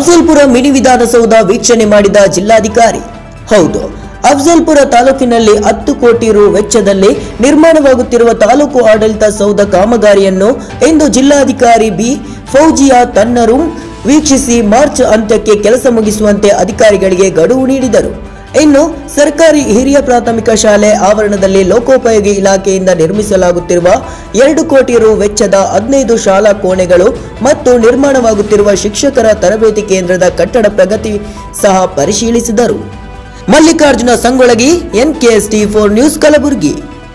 Afzalpur mini Vidhana Soudha ವೀಕ್ಷಣೆ ಮಾಡಿದ ಜಿಲ್ಲಾಧಿಕಾರಿ ಹೌದು ಅಫ್ಜಲ್ಪುರ ತಾಲೂಕಿನಲ್ಲಿ ಹತ್ತು ಕೋಟಿ ರು ವೆಚ್ಚದಲ್ಲಿ ನಿರ್ಮಾಣವಾಗುತ್ತಿರುವ ತಾಲೂಕು ಆಡಳಿತ ಸೌಧ ಕಾಮಗಾರಿಯನ್ನು ಇಂದು ಜಿಲ್ಲಾಧಿಕಾರಿ ಬಿ ಫೌಜಿಯಾ ತನ್ನರು ವೀಕ್ಷಿಸಿ ಮಾರ್ಚ್ ಅಂತ್ಯಕ್ಕೆ ಕೆಲಸ ಮುಗಿಸುವಂತೆ ಅಧಿಕಾರಿಗಳಿಗೆ ಗಡುವು ನೀಡಿದರು ಇನ್ನು ಸರ್ಕಾರಿ ಹಿರಿಯ ಪ್ರಾಥಮಿಕ ಶಾಲೆ ಆವರಣದಲ್ಲಿ ಲೋಕೋಪಯೋಗಿ ಇಲಾಖೆಯಿಂದ ನಿರ್ಮಿಸಲಾಗುತ್ತಿರುವ ಎರಡು ಕೋಟಿ ರು ವೆಚ್ಚದ ಹದಿನೈದು ಶಾಲಾ ಕೋಣೆಗಳು ಮತ್ತು ನಿರ್ಮಾಣವಾಗುತ್ತಿರುವ ಶಿಕ್ಷಕರ ತರಬೇತಿ ಕೇಂದ್ರದ ಕಟ್ಟಡ ಪ್ರಗತಿ ಸಹ ಪರಿಶೀಲಿಸಿದರು Mallikarjuna Sangolagi NKST four news Kalaburagi